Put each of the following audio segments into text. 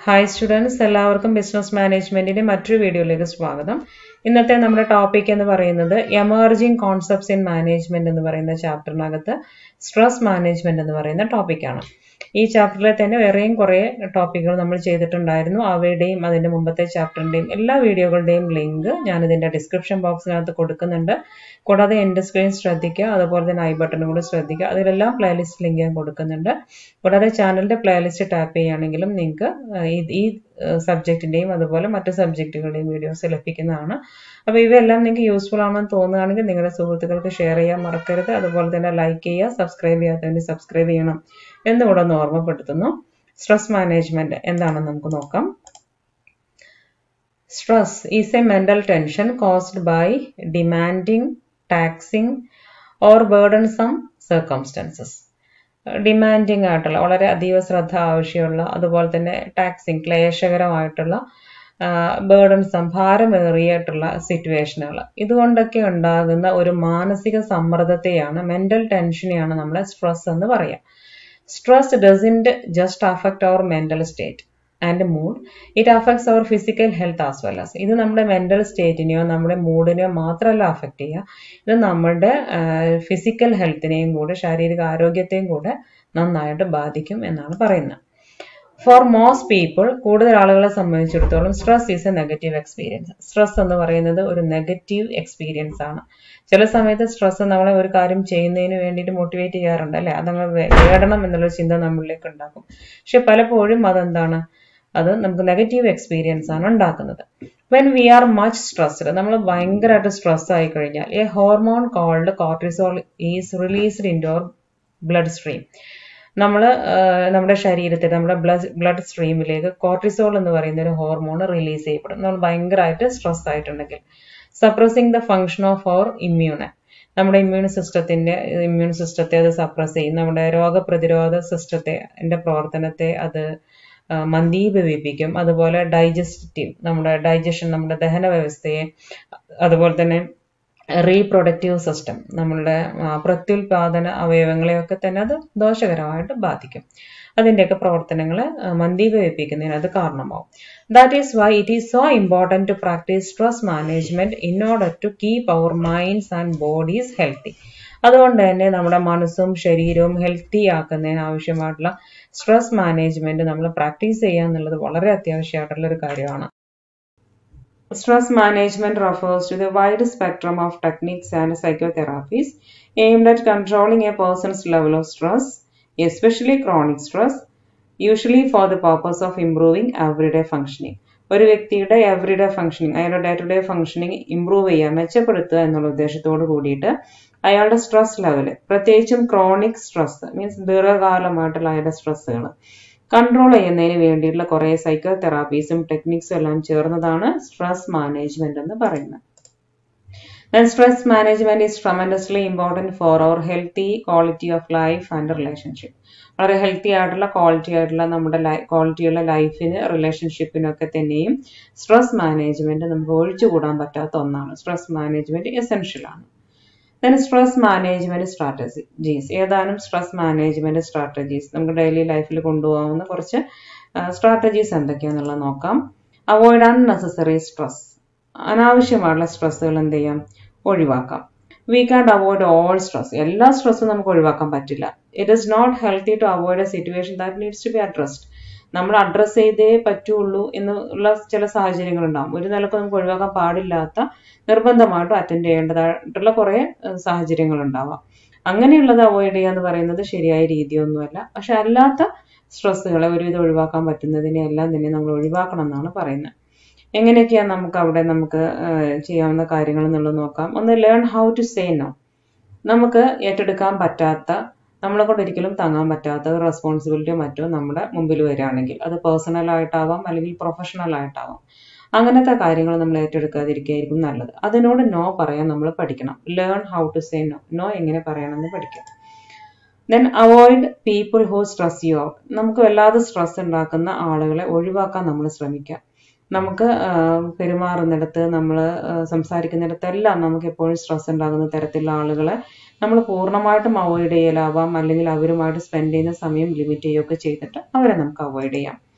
Hi students എല്ലാവർക്കും business മാനേജ്മെന്റിന്റെ മറ്റൊരു വീഡിയോയിലേക്ക് സ്വാഗതം ഇന്നത്തെ നമ്മുടെ ടോപ്പിക് എന്ന് പറയുന്നത് എമർജിംഗ് കോൺസെപ്റ്റ്സ് ഇൻ മാനേജ്മെന്റ് എന്ന് പറയുന്ന ചാപ്റ്ററിനകത്ത് സ്ട്രെസ് മാനേജ്മെന്റ് എന്ന് പറയുന്ന ടോപ്പിക്കാണ് ഈ ചാപ്റ്ററിൽ തന്നെ വേറെയും കുറേ ടോപ്പിക്കുകൾ നമ്മൾ ചെയ്തിട്ടുണ്ടായിരുന്നു അവയുടെയും അതിന്റെ മുമ്പത്തെ ചാപ്റ്ററിന്റെയും എല്ലാ വീഡിയോകളുടെയും ലിങ്ക് ഞാൻ ഇതിന്റെ ഡിസ്ക്രിപ്ഷൻ ബോക്സിനകത്ത് കൊടുക്കുന്നുണ്ട് കൂടാതെ എൻ്റെ സ്ക്രീൻ ശ്രദ്ധിക്കുക അതുപോലെ തന്നെ ഐ ബട്ടണും കൂടി ശ്രദ്ധിക്കുക അതിലെല്ലാം പ്ലേലിസ്റ്റ് ലിങ്ക് ഞാൻ കൊടുക്കുന്നുണ്ട് കൂടാതെ ചാനലിന്റെ പ്ലേലിസ്റ്റ് ടാപ്പ് ചെയ്യുകയാണെങ്കിലും നിങ്ങൾക്ക് ഈ സബ്ജക്റ്റിന്റെയും അതുപോലെ മറ്റു സബ്ജക്റ്റുകളുടെയും വീഡിയോസ് ലഭിക്കുന്നതാണ് അപ്പോൾ ഇവയെല്ലാം നിങ്ങൾക്ക് യൂസ്ഫുൾ ആണെന്ന് തോന്നുകയാണെങ്കിൽ നിങ്ങളുടെ സുഹൃത്തുക്കൾക്ക് ഷെയർ ചെയ്യാൻ മറക്കരുത് അതുപോലെ തന്നെ ലൈക്ക് ചെയ്യുക സബ്സ്ക്രൈബ് ചെയ്യാത്തവന് സബ്സ്ക്രൈബ് ചെയ്യണം എന്നുകൂടെ ഒന്ന് ഓർമ്മപ്പെടുത്തുന്നു സ്ട്രെസ് മാനേജ്മെന്റ് എന്താണെന്ന് നമുക്ക് നോക്കാം stress is a mental tension caused by demanding taxing or burdensome circumstances demanding ആയിട്ടുള്ള വളരെ അതീവ ശ്രദ്ധ ആവശ്യമുള്ള അതുപോലെ തന്നെ ടാക്സിങ് ക്ലേശകരമായിട്ടുള്ള ബേർഡൻസം ഭാരമേറിയിട്ടുള്ള സിറ്റുവേഷനുകൾ ഇതുകൊണ്ടൊക്കെ ഉണ്ടാകുന്ന ഒരു മാനസിക സമ്മർദ്ദത്തെയാണ് മെന്റൽ ടെൻഷനെയാണ് നമ്മൾ സ്ട്രെസ് എന്ന് പറയാം stress doesn't just affect our mental state and mood it affects our physical health as well as ഇത് നമ്മുടെ മെന്റൽ സ്റ്റേറ്റിനെയോ നമ്മുടെ മൂഡിനെയോ മാത്രമല്ല അഫക്റ്റ് ചെയ്യുക ഇത് നമ്മുടെ ഫിസിക്കൽ ഹെൽത്തിനെയും കൂടെ ശാരീരിക ആരോഗ്യത്തെയും കൂടെ നന്നായിട്ട് ബാധിക്കും എന്നാണ് പറയുന്നത് ഫോർ മോസ്റ്റ് പീപ്പിൾ കൂടുതൽ ആളുകളെ സംബന്ധിച്ചിടത്തോളം stress is a negative experience stress എന്ന് പറയുന്നത് ഒരു നെഗറ്റീവ് എക്സ്പീരിയൻസ് ആണ് ചില സമയത്ത് സ്ട്രെസ് നമ്മളെ ഒരു കാര്യം ചെയ്യുന്നതിന് വേണ്ടിയിട്ട് മോട്ടിവേറ്റ് ചെയ്യാറുണ്ട് അല്ലെ അതങ്ങൾ നേടണം എന്നുള്ള ചിന്ത നമ്മളിലേക്ക് ഉണ്ടാക്കും പക്ഷെ പലപ്പോഴും അതെന്താണ് അത് നമുക്ക് നെഗറ്റീവ് എക്സ്പീരിയൻസ് ആണ് ഉണ്ടാക്കുന്നത് when we are much stressed നമ്മൾ ഭയങ്കരമായിട്ട് സ്ട്രെസ് ആയി കഴിഞ്ഞാൽ a hormone called cortisol is released in our blood stream നമ്മൾ നമ്മുടെ ശരീരത്തിൽ നമ്മുടെ ബ്ലഡ് ബ്ലഡ് സ്ട്രീമിലേക്ക് കോർട്ടിസോൾ എന്ന് പറയുന്ന ഒരു ഹോർമോൺ റിലീസ് ചെയ്യപ്പെടും നമ്മൾ ഭയങ്കരമായിട്ട് സ്ട്രെസ് ആയിട്ടുണ്ടെങ്കിൽ suppressing the function of our immune നമ്മുടെ ഇമ്മ്യൂൺ സിസ്റ്റത്തിന്റെ ഇമ്മ്യൂൺ സിസ്റ്റത്തെ അത് സപ്രസ് ചെയ്യും നമ്മുടെ രോഗപ്രതിരോധ സിസ്റ്റത്തെ എൻ്റെ പ്രവർത്തനത്തെ അത് മന്ദീഭവിപ്പിക്കും അതുപോലെ ഡൈജസ്റ്റീവ് നമ്മുടെ ഡൈജഷൻ നമ്മുടെ ദഹന വ്യവസ്ഥയെ അതുപോലെ തന്നെ റീപ്രൊഡക്റ്റീവ് സിസ്റ്റം നമ്മളുടെ പ്രത്യുൽപാദന അവയവങ്ങളെയൊക്കെ തന്നെ അത് ദോഷകരമായിട്ട് ബാധിക്കും അതിൻ്റെയൊക്കെ പ്രവർത്തനങ്ങളെ മന്ദീഭവിപ്പിക്കുന്നതിന് അത് കാരണമാവും that is why it is so important to practice stress management in order to keep our minds and bodies healthy അതുകൊണ്ട് തന്നെ നമ്മുടെ മനസ്സും ശരീരവും ഹെൽത്തി ആക്കുന്നതിന് ആവശ്യമായിട്ടുള്ള സ്ട്രെസ് മാനേജ്മെന്റ് നമ്മൾ പ്രാക്ടീസ് ചെയ്യുക എന്നുള്ളത് വളരെ അത്യാവശ്യമായിട്ടുള്ള ഒരു കാര്യമാണ് Stress management refers to the wide spectrum of techniques and psychotherapies aimed at controlling a person's level of stress, especially chronic stress, usually for the purpose of improving everyday functioning. ഒരു വ്യക്തിയുടെ everyday functioning അയാളുടെ day to day functioning improve ചെയ്യുക മെച്ചപ്പെടുത്തുക എന്നുള്ള ഉദ്ദേശത്തോട് കൂടിയിട്ട് അയാളുടെ stress level പ്രത്യേകിച്ചും ക്രോണിക് സ്ട്രെസ് മീൻസ് ദീർഘകാലമായിട്ടുള്ള അയാളുടെ സ്ട്രെസ്സുകൾ കൺട്രോൾ ചെയ്യുന്നതിന് വേണ്ടിയിട്ടുള്ള കുറേ സൈക്കോ തെറാപ്പീസും ടെക്നിക്സും എല്ലാം ചേർന്നതാണ് സ്ട്രെസ് മാനേജ്മെന്റ് എന്ന് പറയുന്നത് Then stress management is tremendously important for our healthy quality of life and relationship. വളരെ ഹെൽത്തി ആയിട്ടുള്ള ക്വാളിറ്റി ആയിട്ടുള്ള നമ്മുടെ ക്വാളിറ്റിയുള്ള ലൈഫിന് റിലേഷൻഷിപ്പിനൊക്കെ തന്നെയും സ്ട്രെസ് മാനേജ്മെന്റ് നമുക്ക് ഒഴിച്ചുകൂടാൻ പറ്റാത്ത ഒന്നാണ് സ്ട്രെസ് മാനേജ്മെന്റ് എസെൻഷ്യൽ ആണ് ദെൻ സ്ട്രെസ് മാനേജ്മെന്റ് സ്ട്രാറ്റജീസ് ഏതാനും സ്ട്രെസ് മാനേജ്മെന്റ് സ്ട്രാറ്റജീസ് നമുക്ക് ഡെയിലി ലൈഫിൽ കൊണ്ടുപോകാവുന്ന കുറച്ച് സ്ട്രാറ്റജീസ് എന്തൊക്കെയാണെന്നുള്ളത് നോക്കാം അവോയ്ഡ് അൺനെസസറി സ്ട്രെസ് അനാവശ്യമായിട്ടുള്ള സ്ട്രെസ്സുകൾ എന്ത് ചെയ്യാം ഒഴിവാക്കാം വി കാണ്ട് അവോയ്ഡ് ഓൾ സ്ട്രെസ് എല്ലാ സ്ട്രെസ്സും നമുക്ക് ഒഴിവാക്കാൻ പറ്റില്ല it is not healthy to avoid a situation that needs to be addressed നമ്മൾ അഡ്രസ്സ് ചെയ്തേ പറ്റുള്ളൂ എന്നുള്ള ചില സാഹചര്യങ്ങൾ ഉണ്ടാവും ഒരു നിലക്ക് നമുക്ക് ഒഴിവാക്കാൻ പാടില്ലാത്ത നിർബന്ധമായിട്ടും അറ്റൻഡ് ചെയ്യേണ്ടതായിട്ടുള്ള കുറേ സാഹചര്യങ്ങൾ ഉണ്ടാവാം അങ്ങനെയുള്ളത് അവോയ്ഡ് ചെയ്യുക എന്ന് പറയുന്നത് ശരിയായ രീതിയൊന്നുമല്ല പക്ഷെ അല്ലാത്ത സ്ട്രെസ്സുകളെ ഒരുവിധം ഒഴിവാക്കാൻ പറ്റുന്നതിനെ എല്ലാം തന്നെ നമ്മൾ ഒഴിവാക്കണം എന്നാണ് പറയുന്നത് എങ്ങനെയൊക്കെയാണ് നമുക്ക് അവിടെ നമുക്ക് ചെയ്യാവുന്ന കാര്യങ്ങൾ എന്നുള്ളത് നോക്കാം ഒന്ന് learn how to say no നമുക്ക് ഏറ്റെടുക്കാൻ പറ്റാത്ത നമ്മളെ കൊണ്ട് ഒരിക്കലും താങ്ങാൻ പറ്റാത്ത ഒരു റെസ്പോൺസിബിലിറ്റിയോ മറ്റോ നമ്മുടെ മുമ്പിൽ വരികയാണെങ്കിൽ അത് പേഴ്സണൽ ആയിട്ടാവാം അല്ലെങ്കിൽ പ്രൊഫഷണൽ ആയിട്ടാവാം അങ്ങനത്തെ കാര്യങ്ങൾ നമ്മൾ ഏറ്റെടുക്കാതിരിക്കുകയായിരിക്കും നല്ലത് അതിനോട് നോ പറയാൻ നമ്മൾ പഠിക്കണം learn how to say no no എങ്ങനെ പറയണമെന്ന് പഠിക്കാം then avoid people who stress you out നമുക്ക് വല്ലാതെ സ്ട്രെസ് ഉണ്ടാക്കുന്ന ആളുകളെ ഒഴിവാക്കാൻ നമ്മൾ ശ്രമിക്കുക നമുക്ക് പെരുമാറുന്നിടത്ത് നമ്മൾ സംസാരിക്കുന്നിടത്തെല്ലാം നമുക്ക് എപ്പോഴും സ്ട്രെസ് ഉണ്ടാകുന്ന തരത്തിലുള്ള ആളുകളെ നമ്മൾ പൂർണ്ണമായിട്ടും അവോയ്ഡ് ചെയ്യലാവാം അല്ലെങ്കിൽ അവരുമായിട്ട് സ്പെൻഡ് ചെയ്യുന്ന സമയം ലിമിറ്റ് ചെയ്യുകയൊക്കെ ചെയ്തിട്ട് അവരെ നമുക്ക് അവോയ്ഡ് ചെയ്യാം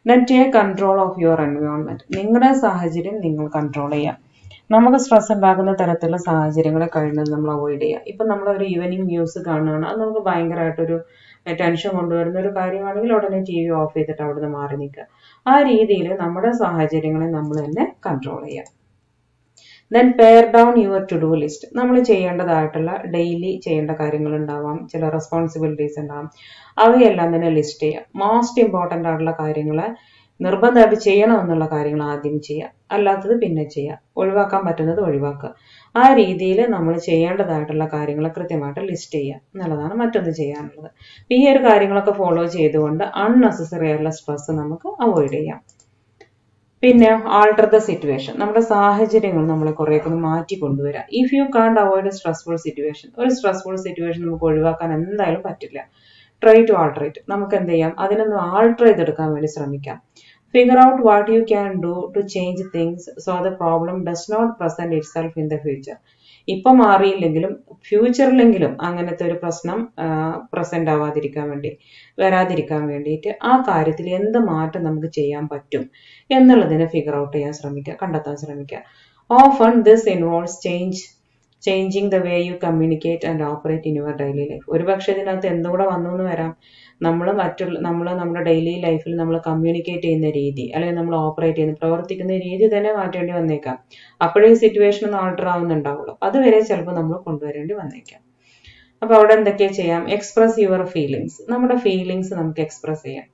then take control of your environment നിങ്ങളുടെ സാഹചര്യം നിങ്ങൾ കൺട്രോൾ ചെയ്യാം നമുക്ക് സ്ട്രെസ് ഉണ്ടാക്കുന്ന തരത്തിലുള്ള സാഹചര്യങ്ങളെ കഴിയുന്നത് നമ്മൾ അവോയ്ഡ് ചെയ്യുക ഇപ്പം നമ്മൾ ഒരു ഈവനിങ് ന്യൂസ് കാണുകയാണ് അത് നമുക്ക് ഭയങ്കരമായിട്ടൊരു ടെൻഷൻ കൊണ്ടുവരുന്ന ഒരു കാര്യമാണെങ്കിൽ ഉടനെ ടി വി ഓഫ് ചെയ്തിട്ട് അവിടുന്ന് മാറി നിൽക്കുക ആ രീതിയിൽ നമ്മുടെ സാഹചര്യങ്ങളെ നമ്മൾ തന്നെ കൺട്രോൾ ചെയ്യുക then pare down your to do list നമ്മൾ ചെയ്യേണ്ടതായിട്ടുള്ള ഡെയിലി ചെയ്യേണ്ട കാര്യങ്ങൾ ഉണ്ടാവാം ചില റെസ്പോൺസിബിലിറ്റീസ് ഉണ്ടാവാം അവയെല്ലാം തന്നെ ലിസ്റ്റ് ചെയ്യുക മോസ്റ്റ് ഇമ്പോർട്ടൻ്റ് ആയിട്ടുള്ള കാര്യങ്ങൾ നിർബന്ധമായിട്ട് ചെയ്യണം എന്നുള്ള കാര്യങ്ങൾ ആദ്യം ചെയ്യുക അല്ലാത്തത് പിന്നെ ചെയ്യുക ഒഴിവാക്കാൻ പറ്റുന്നത് ഒഴിവാക്കുക ആ രീതിയിൽ നമ്മൾ ചെയ്യേണ്ടതായിട്ടുള്ള കാര്യങ്ങൾ കൃത്യമായിട്ട് ലിസ്റ്റ് ചെയ്യുക എന്നുള്ളതാണ് മറ്റൊന്ന് ചെയ്യാനുള്ളത് ഈ ഒരു കാര്യങ്ങളൊക്കെ ഫോളോ ചെയ്തുകൊണ്ട് അൺനെസസറി ആയിട്ടുള്ള സ്ട്രെസ് നമുക്ക് അവോയ്ഡ് ചെയ്യാം പിന്നെ ആൾട്ടർ ദ സിറ്റുവേഷൻ നമ്മുടെ സാഹചര്യങ്ങൾ നമ്മളെ കുറേയൊക്കെ ഒന്ന് മാറ്റി കൊണ്ടുവരാം if you can't avoid a stressful situation ഒരു സ്ട്രെസ്ഫുൾ സിറ്റുവേഷൻ നമുക്ക് ഒഴിവാക്കാൻ എന്തായാലും പറ്റില്ല ട്രൈ ടു ആൾട്ടർ ഇറ്റ് നമുക്ക് എന്ത് ചെയ്യാം അതിനൊന്ന് ആൾട്ടർ ചെയ്തെടുക്കാൻ വേണ്ടി ശ്രമിക്കാം figure out what you can do to change things so the problem does not present itself in the future ഇപ്പൊ മാറിയില്ലെങ്കിലും ഫ്യൂച്ചറിലെങ്കിലും അങ്ങനത്തെ ഒരു പ്രശ്നം പ്രസന്റ് ആവാതിരിക്കാൻ വേണ്ടി വരാതിരിക്കാൻ വേണ്ടിയിട്ട് ആ കാര്യത്തിൽ എന്ത് മാറ്റം നമുക്ക് ചെയ്യാൻ പറ്റും എന്നുള്ളതിനെ ഫിഗർ ഔട്ട് ചെയ്യാൻ ശ്രമിക്കുക കണ്ടെത്താൻ ശ്രമിക്കുക often this involves change changing the way you communicate and operate in your daily life ഒരുപക്ഷെ ഇതിനകത്ത് എന്തുകൂടെ വന്നു എന്ന് വരാം നമ്മൾ മറ്റുള്ള നമ്മൾ നമ്മുടെ ഡെയിലി ലൈഫിൽ നമ്മൾ കമ്മ്യൂണിക്കേറ്റ് ചെയ്യുന്ന രീതി അല്ലെങ്കിൽ നമ്മൾ ഓപ്പറേറ്റ് ചെയ്യുന്ന പ്രവർത്തിക്കുന്ന രീതി തന്നെ മാറ്റേണ്ടി വന്നേക്കാം അപ്പോഴേ സിറ്റുവേഷൻ ഒന്ന് ആൾട്ടർ ആവുന്നുണ്ടാവുള്ളൂ അതുവരെ ചിലപ്പോൾ നമ്മൾ കൊണ്ടുവരേണ്ടി വന്നേക്കാം അപ്പൊ അവിടെ എന്തൊക്കെ ചെയ്യാം എക്സ്പ്രസ് യുവർ ഫീലിങ്സ് നമ്മുടെ ഫീലിങ്സ് നമുക്ക് എക്സ്പ്രസ് ചെയ്യാം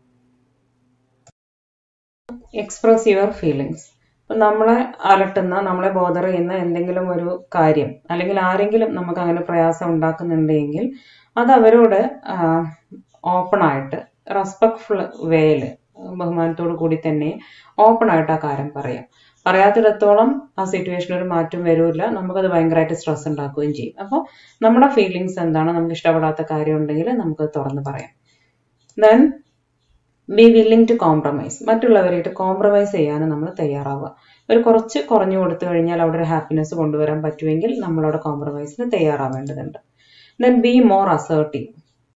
എക്സ്പ്രസ് യുവർ ഫീലിങ്സ് നമ്മളെ അലട്ടുന്ന നമ്മളെ ബോധർ ചെയ്യുന്ന എന്തെങ്കിലും ഒരു കാര്യം അല്ലെങ്കിൽ ആരെങ്കിലും നമുക്ക് അങ്ങനെ പ്രയാസം ഉണ്ടാക്കുന്നുണ്ടെങ്കിൽ അത് അവരോട് ഓപ്പൺ ആയിട്ട് റെസ്പെക്ട്ഫുൾ വേയില് ബഹുമാനത്തോടു കൂടി തന്നെ ഓപ്പൺ ആയിട്ട് ആ കാര്യം പറയാം പറയാത്തിടത്തോളം ആ സിറ്റുവേഷനിൽ ഒരു മാറ്റം വരില്ല നമുക്കത് ഭയങ്കരമായിട്ട് സ്ട്രെസ് ഉണ്ടാക്കുകയും ചെയ്യും അപ്പോൾ നമ്മുടെ ഫീലിങ്സ് എന്താണ് നമുക്ക് ഇഷ്ടപ്പെടാത്ത കാര്യം ഉണ്ടെങ്കിൽ നമുക്കത് തുറന്ന് പറയാം then be willing to compromise മറ്റുള്ളവരായിട്ട് കോംപ്രമൈസ് ചെയ്യാൻ നമ്മൾ തയ്യാറാവുക ഒരു കുറച്ച് കുറഞ്ഞു കൊടുത്തു കഴിഞ്ഞാൽ അവിടെ ഒരു ഹാപ്പിനെസ് കൊണ്ടുവരാൻ പറ്റുമെങ്കിൽ നമ്മളവിടെ കോംപ്രമൈസിന് തയ്യാറാവേണ്ടതുണ്ട് ദെൻ ബി മോർ അസേർട്ടീവ്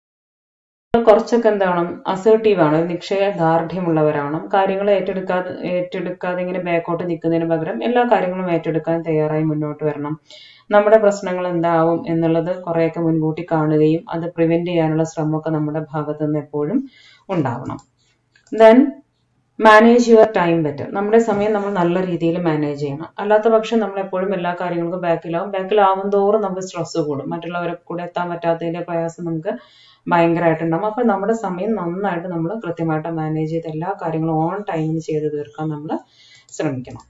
കുറച്ചൊക്കെ എന്താണ് അസേർട്ടീവ് ആണ് നിക്ഷയ ദാർഢ്യമുള്ളവരാണ് കാര്യങ്ങൾ ഏറ്റെടുക്കാതെ ഏറ്റെടുക്കാതെ ഇങ്ങനെ ബാക്കോട്ട് നിൽക്കുന്നതിന് പകരം എല്ലാ കാര്യങ്ങളും ഏറ്റെടുക്കാൻ തയ്യാറായി മുന്നോട്ട് വരണം നമ്മുടെ പ്രശ്നങ്ങൾ എന്താവും എന്നുള്ളത് കുറേയൊക്കെ മുൻകൂട്ടി കാണുകയും അത് പ്രിവെന്റ് ചെയ്യാനുള്ള ശ്രമമൊക്കെ നമ്മുടെ ഭാഗത്തു നിന്ന് എപ്പോഴും ഉണ്ടാവണം then manage your time better നമ്മുടെ സമയം നമ്മൾ നല്ല രീതിയിൽ മാനേജ് ചെയ്യണം അല്ലാത്ത പക്ഷം നമ്മൾ എപ്പോഴും എല്ലാ കാര്യങ്ങൾക്കും ബാക്കിലാവും ബാക്കിലാവും തോറും നമുക്ക് സ്ട്രെസ് കൂടും മറ്റുള്ളവരെ കൂടെ എത്താൻ പറ്റാത്തതിന്റെ പ്രയാസം നമുക്ക് ഭയങ്കരമായിട്ടുണ്ടാവും അപ്പൊ നമ്മുടെ സമയം നന്നായിട്ട് നമ്മൾ കൃത്യമായിട്ട് മാനേജ് ചെയ്ത് എല്ലാ കാര്യങ്ങളും ഓൺ ടൈമിന് ചെയ്ത് തീർക്കാൻ നമ്മൾ ശ്രമിക്കണം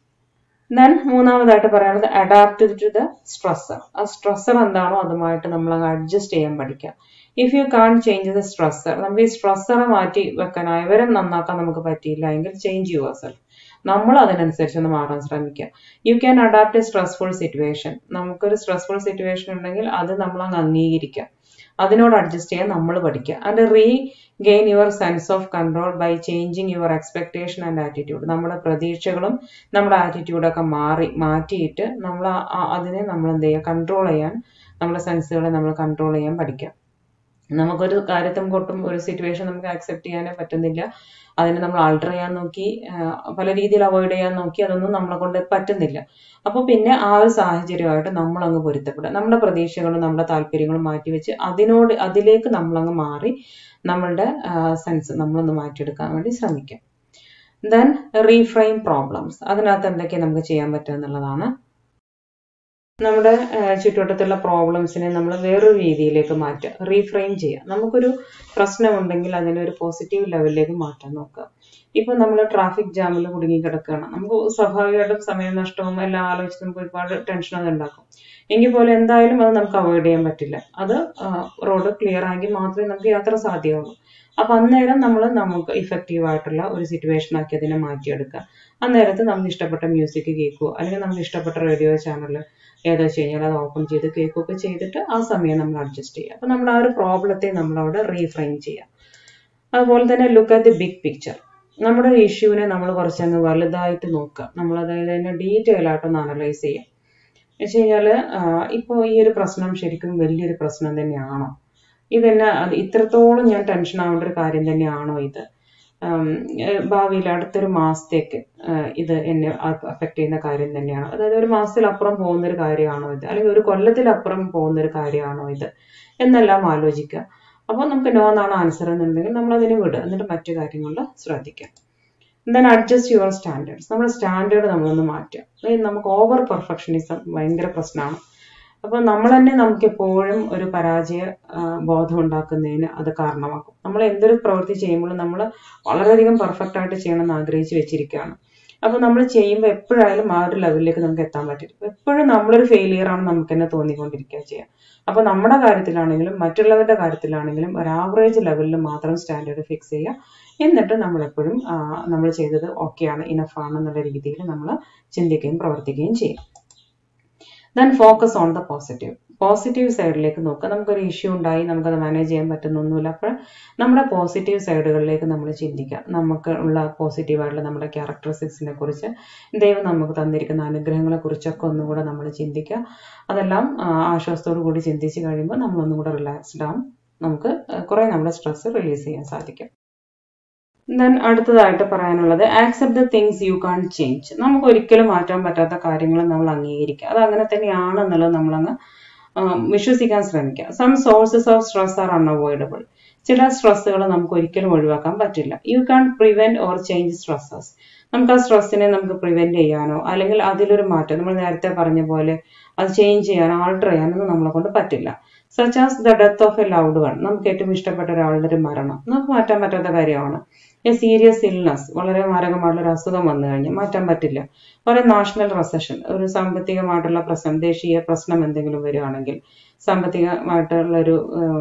ദെൻ മൂന്നാമതായിട്ട് പറയുന്നത് അഡാപ്റ്റ് ടു ദ സ്ട്രെസ്സർ ആ സ്ട്രെസ്സർ എന്താണോ അതുമായിട്ട് നമ്മൾ അങ്ങ് അഡ്ജസ്റ്റ് ചെയ്യാൻ പഠിക്കുക if you can't change the stressor നമുക്ക് ഈ സ്ട്രെസ്സറെ മാറ്റി വെക്കാൻ അവരെ നന്നാക്കാൻ നമുക്ക് പറ്റിയില്ല എങ്കിൽ ചേഞ്ച് യുവർ സെൽഫ് നമ്മൾ അതിനനുസരിച്ച് ഒന്ന് മാറാൻ ശ്രമിക്കുക you can adapt a stressful situation നമുക്കൊരു സ്ട്രെസ്ഫുൾ സിറ്റുവേഷൻ ഉണ്ടെങ്കിൽ അത് നമ്മൾ അങ്ങ് അംഗീകരിക്കുക അതിനോട് അഡ്ജസ്റ്റ് ചെയ്യാൻ നമ്മൾ പഠിക്കുക and regain your sense of control by changing your expectation and attitude നമ്മുടെ പ്രതീക്ഷകളും നമ്മുടെ ആറ്റിറ്റ്യൂഡൊക്കെ മാറി മാറ്റിയിട്ട് നമ്മൾ അതിനെ നമ്മൾ എന്ത് ചെയ്യുക കൺട്രോൾ ചെയ്യാൻ നമ്മുടെ സെൻസുകളെ നമ്മൾ കൺട്രോൾ ചെയ്യാൻ പഠിക്കുക നമുക്കൊരു കാര്യത്തും കൊട്ടും ഒരു സിറ്റുവേഷൻ നമുക്ക് ആക്സെപ്റ്റ് ചെയ്യാനേ പറ്റുന്നില്ല അതിനെ നമ്മൾ ആൾട്ടർ ചെയ്യാൻ നോക്കി പല രീതിയിൽ അവോയ്ഡ് ചെയ്യാൻ നോക്കി അതൊന്നും നമ്മളെ കൊണ്ട് പറ്റുന്നില്ല അപ്പോൾ പിന്നെ ആ ഒരു സാഹചര്യമായിട്ട് നമ്മൾ അങ്ങ് പൊരുത്തപ്പെടുക നമ്മുടെ പ്രതീക്ഷകളും നമ്മുടെ താല്പര്യങ്ങളും മാറ്റിവെച്ച് അതിനോട് അതിലേക്ക് നമ്മളങ്ങ് മാറി നമ്മളുടെ സെൻസ് നമ്മളൊന്ന് മാറ്റിയെടുക്കാൻ വേണ്ടി ശ്രമിക്കാം ദെൻ റീഫ്രെയിം പ്രോബ്ലംസ് അതിനകത്ത് എന്തൊക്കെ നമുക്ക് ചെയ്യാൻ പറ്റുക എന്നുള്ളതാണ് നമ്മുടെ ചുറ്റുവട്ടത്തുള്ള പ്രോബ്ലംസിനെ നമ്മൾ വേറൊരു രീതിയിലേക്ക് മാറ്റുക റീഫ്രെയിം ചെയ്യുക നമുക്കൊരു പ്രശ്നമുണ്ടെങ്കിൽ അതിനെ ഒരു പോസിറ്റീവ് ലെവലിലേക്ക് മാറ്റാൻ നോക്കുക ഇപ്പൊ നമ്മൾ ട്രാഫിക് ജാമിൽ കുടുങ്ങി കിടക്കുകയാണ് നമുക്ക് സ്വാഭാവികമായിട്ടും സമയനഷ്ടവും എല്ലാം ആലോചിച്ച് നമുക്ക് ഒരുപാട് ടെൻഷൻ അത് ഉണ്ടാക്കും എങ്കിൽ പോലും എന്തായാലും അത് നമുക്ക് അവോയ്ഡ് ചെയ്യാൻ പറ്റില്ല അത് റോഡ് ക്ലിയർ ആക്കി മാത്രമേ നമുക്ക് യാത്ര സാധ്യമാവുള്ളൂ അപ്പൊ അന്നേരം നമ്മൾ നമുക്ക് ഇഫക്റ്റീവ് ആയിട്ടുള്ള ഒരു സിറ്റുവേഷൻ ആക്കി അതിനെ മാറ്റിയെടുക്കുക അന്നേരത്ത് നമുക്ക് ഇഷ്ടപ്പെട്ട മ്യൂസിക് കേൾക്കുവോ അല്ലെങ്കിൽ നമുക്ക് ഇഷ്ടപ്പെട്ട റേഡിയോ ചാനൽ ഏതാ വെച്ച് കഴിഞ്ഞാൽ അത് ഓപ്പൺ ചെയ്ത് കേൾക്കുകയൊക്കെ ചെയ്തിട്ട് ആ സമയം നമ്മൾ അഡ്ജസ്റ്റ് ചെയ്യുക അപ്പൊ നമ്മൾ ആ ഒരു പ്രോബ്ലത്തെ നമ്മൾ അവിടെ റീഫ്രെയിം ചെയ്യുക അതുപോലെ തന്നെ look at the big picture നമ്മുടെ ഇഷ്യൂവിനെ നമ്മൾ കുറച്ചങ്ങ് വലുതായിട്ട് നോക്കുക നമ്മൾ അതായത് അതിനെ ഡീറ്റെയിൽ ആയിട്ടൊന്ന് അനലൈസ് ചെയ്യാം വെച്ച് കഴിഞ്ഞാൽ ഇപ്പോൾ ഈ ഒരു പ്രശ്നം ശരിക്കും വലിയൊരു പ്രശ്നം തന്നെയാണോ ഇതെന്നെ ഇത്രത്തോളം ഞാൻ ടെൻഷൻ ആവേണ്ട ഒരു കാര്യം തന്നെയാണോ ഇത് ഭാവിയിൽ അടുത്തൊരു മാസത്തേക്ക് ഇത് എന്നെ അഫക്റ്റ് ചെയ്യുന്ന കാര്യം തന്നെയാണ് അതായത് ഒരു മാസത്തിലപ്പുറം പോകുന്ന ഒരു കാര്യമാണോ ഇത് അല്ലെങ്കിൽ ഒരു കൊല്ലത്തിലപ്പുറം പോകുന്ന ഒരു കാര്യമാണോ ഇത് എന്നെല്ലാം ആലോചിക്കുക അപ്പോൾ നമുക്ക് നോ എന്നാണ് ആൻസർ എന്നുണ്ടെങ്കിൽ നമ്മൾ അതിന് വിടുക എന്നിട്ട് മറ്റു കാര്യങ്ങളിൽ ശ്രദ്ധിക്കാം ദെൻ അഡ്ജസ്റ്റ് യുവർ സ്റ്റാൻഡേർഡ്സ് നമ്മുടെ സ്റ്റാൻഡേർഡ് നമ്മളൊന്ന് മാറ്റുക അതായത് നമുക്ക് ഓവർ പെർഫെക്ഷനിസം ഭയങ്കര പ്രശ്നമാണ് അപ്പോൾ നമ്മൾ തന്നെ നമുക്ക് എപ്പോഴും ഒരു പരാജയ ബോധം ഉണ്ടാക്കുന്നതിന് അത് കാരണമാക്കും നമ്മൾ എന്തൊരു പ്രവൃത്തി ചെയ്യുമ്പോഴും നമ്മൾ വളരെയധികം പെർഫെക്റ്റ് ആയിട്ട് ചെയ്യണമെന്ന് ആഗ്രഹിച്ച് വെച്ചിരിക്കുകയാണ് അപ്പോൾ നമ്മൾ ചെയ്യുമ്പോൾ എപ്പോഴായാലും ആ ഒരു ലെവലിലേക്ക് നമുക്ക് എത്താൻ പറ്റില്ല എപ്പോഴും നമ്മളൊരു ഫെയിലിയർ ആണ് നമുക്ക് തന്നെ തോന്നിക്കൊണ്ടിരിക്കുക ചെയ്യുക അപ്പോൾ നമ്മുടെ കാര്യത്തിലാണെങ്കിലും മറ്റുള്ളവരുടെ കാര്യത്തിലാണെങ്കിലും ഒരു ആവറേജ് ലെവലിൽ മാത്രം സ്റ്റാൻഡേർഡ് ഫിക്സ് ചെയ്യുക എന്നിട്ട് നമ്മൾ എപ്പോഴും നമ്മൾ ചെയ്തത് ഓക്കെയാണ് ഇനഫ് ആണെന്നുള്ള രീതിയിൽ നമ്മൾ ചിന്തിക്കുകയും പ്രവർത്തിക്കുകയും ചെയ്യും then focus on the positive positive സൈഡിലേക്ക് നോക്കുക നമുക്കൊരു ഇഷ്യൂ ഉണ്ടായി നമുക്കത് മാനേജ് ചെയ്യാൻ പറ്റുന്നൊന്നുമില്ല അപ്പോൾ നമ്മുടെ പോസിറ്റീവ് സൈഡുകളിലേക്ക് നമ്മൾ ചിന്തിക്കുക നമുക്ക് ഉള്ള പോസിറ്റീവായിട്ടുള്ള നമ്മുടെ ക്യാരക്ടറിസ്റ്റിക്സിനെ കുറിച്ച് ദൈവം നമുക്ക് തന്നിരിക്കുന്ന അനുഗ്രഹങ്ങളെ കുറിച്ചൊക്കെ ഒന്നും കൂടെ നമ്മൾ ചിന്തിക്കുക അതെല്ലാം ആശ്വാസത്തോടു കൂടി ചിന്തിച്ച് കഴിയുമ്പോൾ നമ്മളൊന്നും കൂടെ റിലാക്സ്ഡ് ആവും നമുക്ക് കുറേ നമ്മുടെ സ്ട്രെസ് റിലീസ് ചെയ്യാൻ സാധിക്കും ദെൻ അടുത്തതായിട്ട് പറയാനുള്ളത് accept the things you can't change നമുക്ക് ഒരിക്കലും മാറ്റാൻ പറ്റാത്ത കാര്യങ്ങൾ നമ്മൾ അംഗീകരിക്കുക അത് അങ്ങനെ തന്നെയാണെന്നുള്ളത് നമ്മളങ്ങ് വിശ്വസിക്കാൻ ശ്രമിക്കുക some sources of stress are unavoidable ചില സ്ട്രെസ്സുകൾ നമുക്ക് ഒരിക്കലും ഒഴിവാക്കാൻ പറ്റില്ല you can't prevent or change stresses നമുക്ക് ആ സ്ട്രെസ്സിനെ നമുക്ക് പ്രിവെന്റ് ചെയ്യാനോ അല്ലെങ്കിൽ അതിലൊരു മാറ്റം നമ്മൾ നേരത്തെ പറഞ്ഞ പോലെ അത് ചേഞ്ച് ചെയ്യാനോ ആൾട്ടർ ചെയ്യാനൊന്നും നമ്മളെ കൊണ്ട് പറ്റില്ല such as the death of a loved one നമുക്ക് ഏറ്റവും ഇഷ്ടപ്പെട്ട ഒരാളുടെ ഒരു മരണം നമുക്ക് മാറ്റാൻ പറ്റാത്ത കാര്യമാണ് എ സീരിയസ് ഇൽനസ് വളരെ മാരകമായിട്ടുള്ള ഒരു അസുഖം വന്നു കഴിഞ്ഞാൽ മാറ്റാൻ പറ്റില്ല ഒരു നാഷണൽ റെസഷൻ ഒരു സാമ്പത്തികമായിട്ടുള്ള പ്രശ്നം ദേശീയ പ്രശ്നം എന്തെങ്കിലും വരികയാണെങ്കിൽ സാമ്പത്തികമായിട്ടുള്ള ഒരു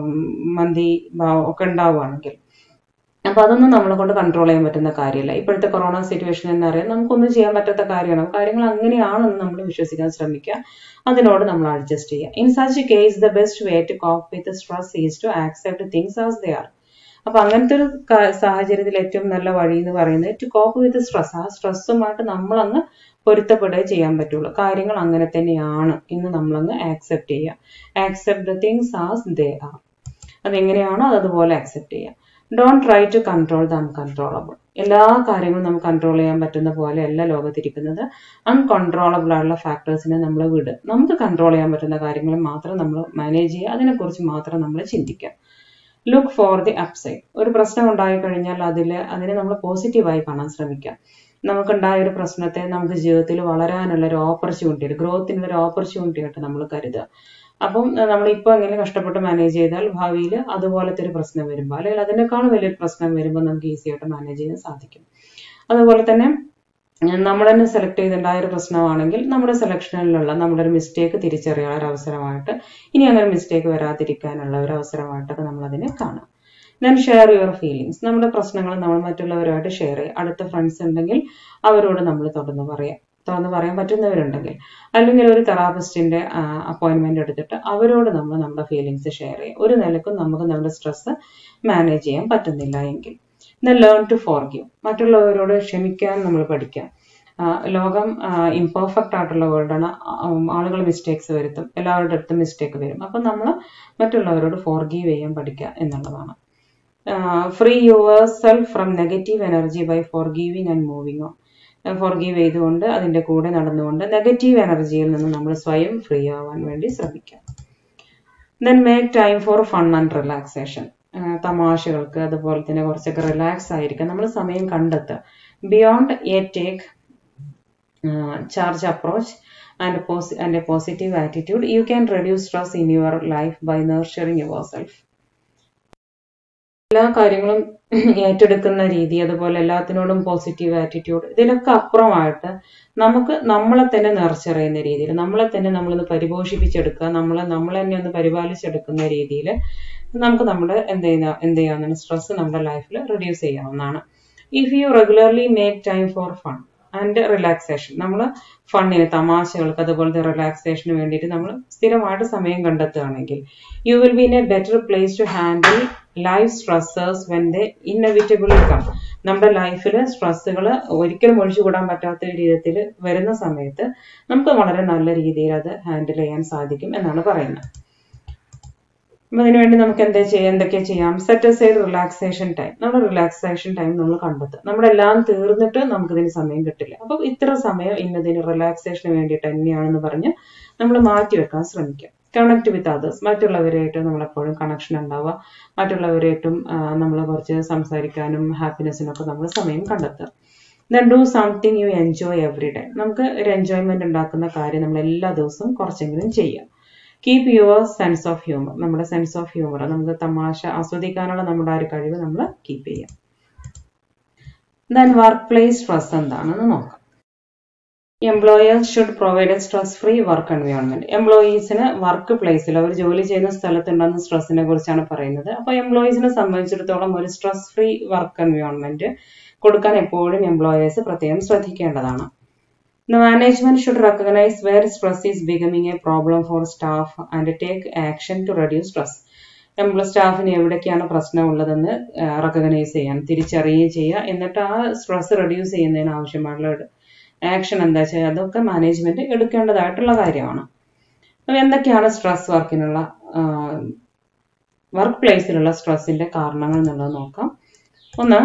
മന്തി ഒക്കെ ഉണ്ടാവുകയാണെങ്കിൽ അപ്പൊ അതൊന്നും നമ്മളെ കൊണ്ട് കൺട്രോൾ ചെയ്യാൻ പറ്റുന്ന കാര്യമല്ല ഇപ്പോഴത്തെ കൊറോണ സിറ്റുവേഷൻ എന്നറിയാം നമുക്കൊന്നും ചെയ്യാൻ പറ്റാത്ത കാര്യമാണ് കാര്യങ്ങൾ അങ്ങനെയാണെന്ന് നമ്മൾ വിശ്വസിക്കാൻ ശ്രമിക്കുക അതിനോട് നമ്മൾ അഡ്ജസ്റ്റ് ചെയ്യുക in such case the best way to cope with stress is to accept things as they are അപ്പൊ അങ്ങനത്തെ ഒരു സാഹചര്യത്തിൽ ഏറ്റവും നല്ല വഴി എന്ന് പറയുന്നത് ടു കോപ്പ് വിത്ത് സ്ട്രെസ് ആ സ്ട്രെസ്സുമായിട്ട് നമ്മളങ്ങ് പൊരുത്തപ്പെടുകയെ ചെയ്യാൻ പറ്റുള്ളൂ കാര്യങ്ങൾ അങ്ങനെ തന്നെയാണ് എന്ന് നമ്മളങ്ങ് ആക്സെപ്റ്റ് ചെയ്യുക accept the things as they are അതെങ്ങനെയാണോ അതുപോലെ ആക്സെപ്റ്റ് ചെയ്യുക don't try to control the uncontrollable എല്ലാ കാര്യങ്ങളും നമുക്ക് കൺട്രോൾ ചെയ്യാൻ പറ്റുന്ന പോലെ അല്ല ലോകത്തിരിക്കുന്നത് അൺകൺട്രോളബിൾ ആയിട്ടുള്ള ഫാക്ടേഴ്സിനെ നമ്മൾ വിടുക നമുക്ക് കൺട്രോൾ ചെയ്യാൻ പറ്റുന്ന കാര്യങ്ങൾ മാത്രം നമ്മൾ മാനേജ് ചെയ്യുക അതിനെക്കുറിച്ച് മാത്രം നമ്മൾ ചിന്തിക്കുക ലുക്ക് ഫോർ ദി അപ്സൈഡ് ഒരു പ്രശ്നം ഉണ്ടായി കഴിഞ്ഞാൽ അതിൽ അതിനെ നമ്മൾ പോസിറ്റീവായി കാണാൻ ശ്രമിക്കുക നമുക്കുണ്ടായ ഒരു പ്രശ്നത്തെ നമുക്ക് ജീവിതത്തിൽ വളരാനുള്ള ഒരു ഓപ്പർച്യൂണിറ്റി ഒരു ഗ്രോത്തിനുള്ള ഒരു ഓപ്പർച്യൂണിറ്റി ആയിട്ട് നമ്മൾ കരുതുക അപ്പം നമ്മൾ ഇപ്പോൾ എങ്ങനെ കഷ്ടപ്പെട്ട് മാനേജ് ചെയ്താൽ ഭാവിയിൽ അതുപോലത്തെ ഒരു പ്രശ്നം വരുമ്പോൾ അല്ലെങ്കിൽ അതിനേക്കാൾ വലിയൊരു പ്രശ്നം വരുമ്പോൾ നമുക്ക് ഈസി ആയിട്ട് മാനേജ് ചെയ്യാൻ സാധിക്കും അതുപോലെ തന്നെ നമ്മൾ തന്നെ സെലക്ട് ചെയ്തിട്ടുണ്ടായ ഒരു പ്രശ്നമാണെങ്കിൽ നമ്മുടെ സെലക്ഷനിലുള്ള നമ്മുടെ ഒരു മിസ്റ്റേക്ക് തിരിച്ചറിയാൻ ഒരു അവസരമായിട്ട് ഇനി അങ്ങനെ മിസ്റ്റേക്ക് വരാതിരിക്കാനുള്ള ഒരു അവസരമായിട്ടൊക്കെ നമ്മൾ അതിനെ കാണാം ദെൻ ഷെയർ യുവർ ഫീലിങ്സ് നമ്മുടെ പ്രശ്നങ്ങൾ നമ്മൾ മറ്റുള്ളവരുമായിട്ട് ഷെയർ ചെയ്യുക അടുത്ത ഫ്രണ്ട്സ് ഉണ്ടെങ്കിൽ അവരോട് നമ്മൾ തുറന്ന് പറയാം തുറന്ന് പറയാൻ പറ്റുന്നവരുണ്ടെങ്കിൽ അല്ലെങ്കിൽ ഒരു തെറാപ്പിസ്റ്റിന്റെ അപ്പോയിന്റ്മെന്റ് എടുത്തിട്ട് അവരോട് നമ്മൾ നമ്മുടെ ഫീലിങ്സ് ഷെയർ ചെയ്യും ഒരു നിലക്കും നമുക്ക് നമ്മുടെ സ്ട്രെസ് മാനേജ് ചെയ്യാൻ പറ്റുന്നില്ല എങ്കിൽ ദെൻ ലേൺ ടു ഫോർഗീവ് മറ്റുള്ളവരോട് ക്ഷമിക്കാൻ നമ്മൾ പഠിക്കാം ലോകം ഇംപെർഫെക്റ്റ് ആയിട്ടുള്ള വേൾഡാണ് ആളുകൾ മിസ്റ്റേക്സ് വരുത്തും എല്ലാവരുടെ അടുത്തും മിസ്റ്റേക്ക് വരും അപ്പം നമ്മൾ മറ്റുള്ളവരോട് ഫോർഗീവ് ചെയ്യാൻ പഠിക്കുക എന്നുള്ളതാണ് free yourself from negative energy by forgiving and moving on forgive ചെയ്തുകൊണ്ട് അതിൻ്റെ കൂടെ നടന്നുകൊണ്ട് നെഗറ്റീവ് എനർജിയിൽ നിന്ന് നമ്മൾ സ്വയം ഫ്രീ ആവാൻ വേണ്ടി ശ്രമിക്കാം then make time for fun and relaxation തമാശകൾക്ക് അതുപോലെ തന്നെ കുറച്ചൊക്കെ റിലാക്സ് ആയിരിക്കാം നമ്മൾ സമയം കണ്ടെത്തുക beyond a take charge approach and posi and a positive attitude you can reduce stress in your life by nurturing yourself എല്ലാ കാര്യങ്ങളും ഏറ്റെടുക്കുന്ന രീതി അതുപോലെ എല്ലാത്തിനോടും പോസിറ്റീവ് ആറ്റിറ്റ്യൂഡ് ഇതിനൊക്കെ അപ്പുറമായിട്ട് നമുക്ക് നമ്മളെ തന്നെ നിറച്ചറിയുന്ന രീതിയിൽ നമ്മളെ തന്നെ നമ്മളൊന്ന് പരിപോഷിപ്പിച്ചെടുക്കുക നമ്മളെ നമ്മളെ തന്നെ ഒന്ന് പരിപാലിച്ചെടുക്കുന്ന രീതിയിൽ നമുക്ക് നമ്മുടെ എന്ത് ചെയ്യുന്ന എന്ത് ചെയ്യാവുന്നതാണ് സ്ട്രെസ് നമ്മുടെ ലൈഫിൽ റെഡ്യൂസ് ചെയ്യാവുന്നതാണ് if you regularly make time for fun and relaxation നമ്മൾ ഫണ്ണിന് തമാശകൾക്ക് അതുപോലത്തെ റിലാക്സേഷന് വേണ്ടിയിട്ട് നമ്മൾ സ്ഥിരമായിട്ട് സമയം കണ്ടെത്തുകയാണെങ്കിൽ you will be in a better place to handle life stressors when the inevitably come നമ്മുടെ ലൈഫിൽ സ്ട്രെസ്സുകൾ ഒരിക്കലും ഒഴിച്ചുകൂടാൻ പറ്റാത്ത രീതിയിൽ വരുന്ന സമയത്ത് നമുക്ക് വളരെ നല്ല രീതിയിൽ അത് ഹാൻഡിൽ ചെയ്യാൻ സാധിക്കും എന്നാണ് പറയുന്നത് അപ്പം അതിനുവേണ്ടി നമുക്ക് എന്താ ചെയ്യാം എന്തൊക്കെ ചെയ്യാം സെറ്റ് സൈഡ് റിലാക്സേഷൻ ടൈം നമ്മുടെ റിലാക്സേഷൻ ടൈം നമ്മൾ കണ്ടെത്തുക നമ്മുടെ എല്ലാം തീർന്നിട്ട് നമുക്കിതിന് സമയം കിട്ടില്ല അപ്പം ഇത്ര സമയം ഇന്നതിന് റിലാക്സേഷന് വേണ്ടിയിട്ട് തന്നെയാണെന്ന് പറഞ്ഞ് നമ്മൾ മാറ്റി വെക്കാൻ ശ്രമിക്കുക കണക്ട് വിത്ത് അതേഴ്സ് മറ്റുള്ളവരായിട്ട് നമ്മളെപ്പോഴും കണക്ഷൻ ഉണ്ടാവുക മറ്റുള്ളവരായിട്ടും നമ്മൾ കുറച്ച് സംസാരിക്കാനും ഹാപ്പിനെസ്സിനൊക്കെ നമ്മൾ സമയം കണ്ടെത്തുക then do something you enjoy every day നമുക്ക് ഒരു എൻജോയ്മെന്റ് ഉണ്ടാക്കുന്ന കാര്യം നമ്മൾ എല്ലാ ദിവസവും കുറച്ചെങ്കിലും ചെയ്യുക keep your sense of humour നമ്മുടെ സെൻസ് ഓഫ് ഹ്യൂമർ നമുക്ക് തമാശ ആസ്വദിക്കാനുള്ള നമ്മുടെ ആ ഒരു കഴിവ് നമ്മൾ കീപ്പ് ചെയ്യാം ദെൻ വർക്ക് പ്ലേസ് സ്ട്രെസ് എന്താണെന്ന് നോക്കാം employers should provide a stress free work environment എംപ്ലോയീസിന് വർക്ക് പ്ലേസിൽ അവർ ജോലി ചെയ്യുന്ന സ്ഥലത്തുണ്ടാകുന്ന സ്ട്രെസ്സിനെ കുറിച്ചാണ് പറയുന്നത് അപ്പോൾ എംപ്ലോയീസിനെ സംബന്ധിച്ചിടത്തോളം ഒരു സ്ട്രെസ് ഫ്രീ വർക്ക് എൻവയോൺമെന്റ് കൊടുക്കാൻ എപ്പോഴും എംപ്ലോയേഴ്സ് പ്രത്യേകം ശ്രദ്ധിക്കേണ്ടതാണ് The management should recognize where stress is becoming a problem for staff and take action to reduce stress. നമ്മൾ സ്റ്റാഫിന് എവിടേക്കാണ് പ്രശ്നം ഉള്ളതെന്ന് റെക്കഗ്നൈസ് ചെയ്യാൻ തിരിച്ചറിയുകയും ചെയ്യുക എന്നിട്ട് ആ സ്ട്രെസ് റെഡ്യൂസ് ചെയ്യുന്നതിന് ആവശ്യമായിട്ടുള്ള ആക്ഷൻ എന്താ ചെയ്യുക അതൊക്കെ മാനേജ്മെന്റ് എടുക്കേണ്ടതായിട്ടുള്ള കാര്യമാണ് അപ്പോൾ എന്തൊക്കെയാണ് സ്ട്രെസ് വർക്കിനുള്ള വർക്ക് പ്ലേസിലുള്ള സ്ട്രെസ്സിന്റെ കാരണങ്ങൾ എന്നുള്ളത് നോക്കാം ഒന്ന്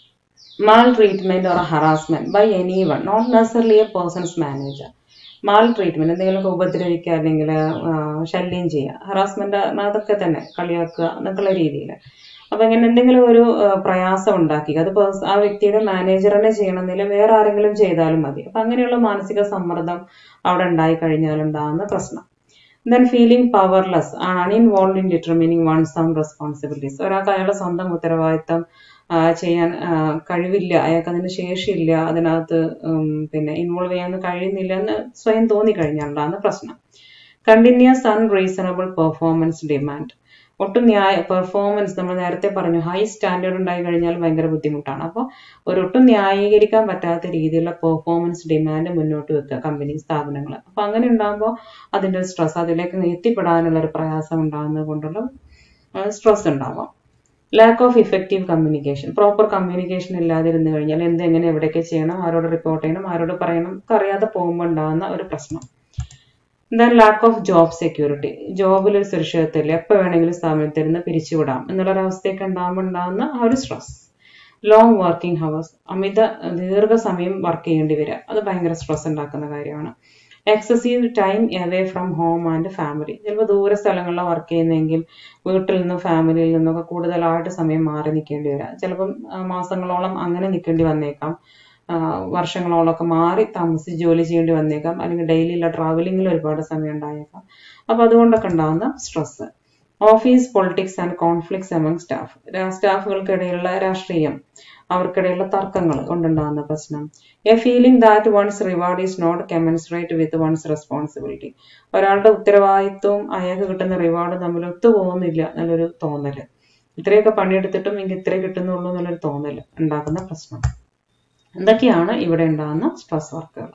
maltreatment or harassment by any one not necessarily a person's manager maltreatment എന്തെങ്കിലുമൊക്കെ ഉപദ്രവിക്കുക അല്ലെങ്കിൽ ശല്യം ചെയ്യുക ഹറാസ്മെന്റ് അതൊക്കെ തന്നെ കളിയാക്കുക എന്നൊക്കെയുള്ള രീതിയിൽ അപ്പൊ ഇങ്ങനെ എന്തെങ്കിലും ഒരു പ്രയാസം ഉണ്ടാക്കി അത് ആ വ്യക്തിയുടെ മാനേജറിനെ ചെയ്യണമെന്നില്ല വേറെ ആരെങ്കിലും ചെയ്താലും മതി അപ്പൊ അങ്ങനെയുള്ള മാനസിക സമ്മർദ്ദം അവിടെ ഉണ്ടായി കഴിഞ്ഞാൽ ഉണ്ടാകുന്ന പ്രശ്നം then feeling powerless uninvolved in determining one's responsibilities ഒരാൾക്ക് അയാളുടെ സ്വന്തം ഉത്തരവാദിത്തം ചെയ്യാൻ കഴിവില്ല അയാൾക്ക് അതിന് ശേഷിയില്ല അതിനകത്ത് പിന്നെ ഇൻവോൾവ് ചെയ്യാൻ കഴിയുന്നില്ല എന്ന് സ്വയം തോന്നിക്കഴിഞ്ഞാലുണ്ടാകുന്ന പ്രശ്നം കണ്ടിന്യൂസ് അൺറീസണബിൾ പെർഫോമൻസ് ഡിമാൻഡ് ഒട്ടും ന്യായ പെർഫോമൻസ് നമ്മൾ നേരത്തെ പറഞ്ഞു ഹൈ സ്റ്റാൻഡേർഡ് ഉണ്ടായി കഴിഞ്ഞാൽ ഭയങ്കര ബുദ്ധിമുട്ടാണ് അപ്പോൾ ഒരു ഒട്ടും ന്യായീകരിക്കാൻ പറ്റാത്ത രീതിയിലുള്ള പെർഫോമൻസ് ഡിമാൻഡ് മുന്നോട്ട് വെക്കുക കമ്പനി സ്ഥാപനങ്ങൾ അപ്പോൾ അങ്ങനെ ഉണ്ടാകുമ്പോൾ അതിൻ്റെ സ്ട്രെസ് അതിലേക്ക് എത്തിപ്പെടാനുള്ള ഒരു പ്രയാസം ഉണ്ടാകുന്നത് കൊണ്ടുള്ള സ്ട്രെസ് ഉണ്ടാവാം lack of effective communication proper communication ഇല്ലാതിരുന്നു കഴിഞ്ഞാൽ എന്ത് എങ്ങനെ എവിടെയൊക്കെ ചെയ്യണം ആരോട് റിപ്പോർട്ട് ചെയ്യണം ആരോട് പറയണം ഒക്കെ അറിയാതെ പോകുമ്പോൾ ഉണ്ടാകുന്ന ഒരു പ്രശ്നം then lack of job security ജോബിൽ ഒരു സുരക്ഷിതത്വമില്ല എപ്പോൾ വേണമെങ്കിലും സ്ഥാപനത്തിൽ നിന്ന് പിരിച്ചുവിടാം എന്നുള്ളൊരവസ്ഥയൊക്കെ ഉണ്ടാകുമ്പോൾ ഉണ്ടാകുന്ന ആ ഒരു സ്ട്രെസ് ലോങ് വർക്കിംഗ് ഹവേഴ്സ് അമിത ദീർഘസമയം വർക്ക് ചെയ്യേണ്ടി വരിക അത് ഭയങ്കര സ്ട്രെസ് ഉണ്ടാക്കുന്ന കാര്യമാണ് excessive time away from home and family ചിലപ്പോൾ ദൂര സ്ഥലങ്ങളിലാണ് വർക്ക് ചെയ്യുന്നതെങ്കിൽ വീട്ടിൽ നിന്നും ഫാമിലിയിൽ നിന്നൊക്കെ കൂടുതലായിട്ട് സമയം മാറി നിൽക്കേണ്ടി വരാം ചിലപ്പം മാസങ്ങളോളം അങ്ങനെ നിൽക്കേണ്ടി വന്നേക്കാം വർഷങ്ങളോളമൊക്കെ മാറി താമസിച്ച് ജോലി ചെയ്യേണ്ടി വന്നേക്കാം അല്ലെങ്കിൽ ഡെയിലിയുള്ള ട്രാവലിങ്ങിൽ ഒരുപാട് സമയം ഉണ്ടായേക്കാം അപ്പോൾ അതുകൊണ്ടൊക്കെ ഉണ്ടാകുന്ന stress office politics and conflicts among staff സ്റ്റാഫുകൾക്കിടയിലുള്ള രാഷ്ട്രീയം അവർക്കിടയിലുള്ള തർക്കങ്ങൾ കൊണ്ടുണ്ടാകുന്ന പ്രശ്നം a feeling that one's reward is not commensurate with one's responsibility ഒരാളുടെ ഉത്തരവാദിത്വവും അയാൾക്ക് കിട്ടുന്ന റിവാർഡും തമ്മിൽ ഒത്തുപോകുന്നില്ല എന്നുള്ളൊരു തോന്നല് ഇത്രയൊക്കെ പണിയെടുത്തിട്ടും എനിക്ക് ഇത്രേ കിട്ടുന്നുള്ളൂ എന്നുള്ളൊരു തോന്നല് ഉണ്ടാക്കുന്ന പ്രശ്നം എന്തൊക്കെയാണ് ഇവിടെ ഉണ്ടാകുന്ന സ്ട്രെസ് വർക്കുകൾ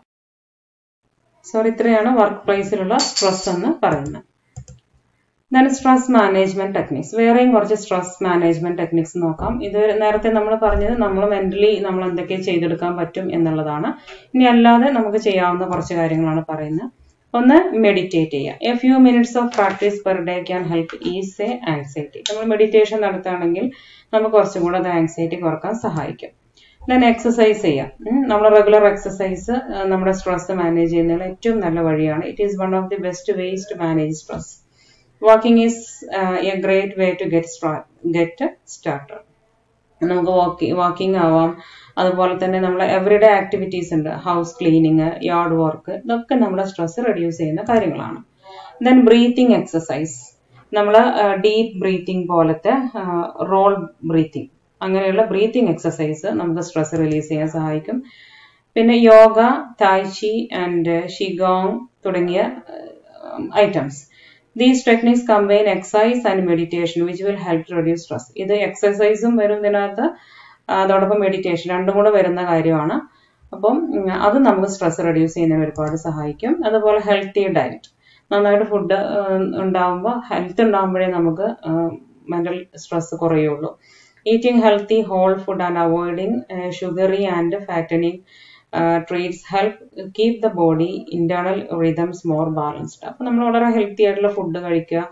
സോറി ഇത്രയാണ് വർക്ക് പ്ലേസിലുള്ള സ്ട്രെസ് എന്ന് പറയുന്നത് ദെൻ സ്ട്രെസ് മാനേജ്മെന്റ് ടെക്നിക്സ് വേറെയും കുറച്ച് സ്ട്രെസ് മാനേജ്മെന്റ് ടെക്നിക്സ് നോക്കാം ഇത് നേരത്തെ നമ്മൾ പറഞ്ഞത് നമ്മൾ മെന്റലി നമ്മൾ എന്തൊക്കെ ചെയ്തെടുക്കാൻ പറ്റും എന്നുള്ളതാണ് ഇനി അല്ലാതെ നമുക്ക് ചെയ്യാവുന്ന കുറച്ച് കാര്യങ്ങളാണ് പറയുന്നത് ഒന്ന് മെഡിറ്റേറ്റ് ചെയ്യുക a few minutes of practice per day can help ease a anxiety നമ്മൾ മെഡിറ്റേഷൻ നടത്തുകയാണെങ്കിൽ നമുക്ക് കുറച്ചും കൂടെ അത് ആൻസൈറ്റി കുറക്കാൻ സഹായിക്കും ദെൻ എക്സസൈസ് ചെയ്യാം നമ്മൾ റെഗുലർ എക്സസൈസ് നമ്മുടെ സ്ട്രെസ് മാനേജ് ചെയ്യുന്നതിനുള്ള ഏറ്റവും നല്ല വഴിയാണ് it is one of the best ways to manage stress walking is a great way to get get starter നമുക്ക് വാക്കി വാക്കിംഗ് ആവാം അതുപോലെ തന്നെ നമ്മൾ എവറിഡേ ആക്ടിവിറ്റീസ് ഉണ്ട് ഹൗസ് ക്ലീനിങ് യാർഡ് വർക്ക് ഇതൊക്കെ നമ്മുടെ സ്ട്രെസ് റെഡ്യൂസ് ചെയ്യുന്ന കാര്യങ്ങളാണ് ദെൻ ബ്രീത്തിങ് എക്സസൈസ് നമ്മൾ ഡീപ്പ് ബ്രീത്തിങ് പോലത്തെ റോൾ ബ്രീത്തിങ് അങ്ങനെയുള്ള ബ്രീത്തിങ് എക്സസൈസ് നമുക്ക് സ്ട്രെസ് റിലീസ് ചെയ്യാൻ സഹായിക്കും പിന്നെ യോഗ തായ്ചി ആൻഡ് ഷിഗോങ് തുടങ്ങിയ items these techniques combine exercise and meditation which will help to reduce stress ഇത് എക്സസൈസും വരും ഇതിനകത്ത് അതോടൊപ്പം മെഡിറ്റേഷൻ രണ്ടും കൂടെ വരുന്ന കാര്യമാണ് അപ്പം അത് നമുക്ക് സ്ട്രെസ് റെഡ്യൂസ് ചെയ്യുന്നതിന് ഒരുപാട് സഹായിക്കും അതുപോലെ ഹെൽത്തി ഡയറ്റ് നന്നായിട്ട് ഫുഡ് ഉണ്ടാകുമ്പോൾ ഹെൽത്ത് ഉണ്ടാകുമ്പോഴേ നമുക്ക് മെന്റൽ സ്ട്രെസ് കുറയുള്ളൂ eating healthy whole food and avoiding uh, sugary and fattening uh, treats help keep the body internal rhythms more balanced അപ്പോൾ നമ്മൾ വളരെ ഹെൽത്തി ആയിട്ടുള്ള ഫുഡ് കഴിക്കുക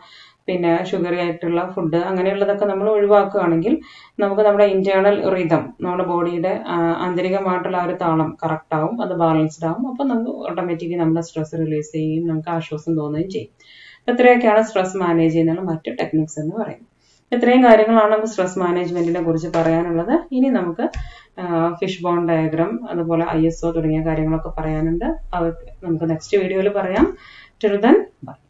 പിന്നെ ഷുഗറി ആയിട്ടുള്ള ഫുഡ് അങ്ങനെയുള്ളതൊക്കെ നമ്മൾ ഒഴിവാക്കുകയാണെങ്കിൽ നമുക്ക് നമ്മുടെ ഇന്റേണൽ റിതം നമ്മുടെ ബോഡിയുടെ ആന്തരികമായിട്ടുള്ള ആ ഒരു താളം കറക്റ്റ് ആവും അത് ബാലൻസ്ഡ് ആവും അപ്പം നമുക്ക് ഓട്ടോമാറ്റിക്കലി നമ്മുടെ സ്ട്രെസ് റിലീസ് ചെയ്യുകയും നമുക്ക് ആശ്വാസം തോന്നുകയും ചെയ്യും ഇത്രയൊക്കെയാണ് സ്ട്രെസ് മാനേജ് ചെയ്യുന്നുള്ള മറ്റ് ടെക്നിക്സ് എന്ന് പറയുന്നത് ഇത്രയും കാര്യങ്ങളാണ് നമുക്ക് സ്ട്രെസ് മാനേജ്മെന്റിനെ കുറിച്ച് പറയാനുള്ളത് ഇനി നമുക്ക് ഫിഷ് ബോൺ ഡയഗ്രാം അതുപോലെ ഐ എസ് ഒ തുടങ്ങിയ കാര്യങ്ങളൊക്കെ പറയാനുണ്ട് അത് നമുക്ക് നെക്സ്റ്റ് വീഡിയോയിൽ പറയാം ടിൽ ദെൻ ബൈ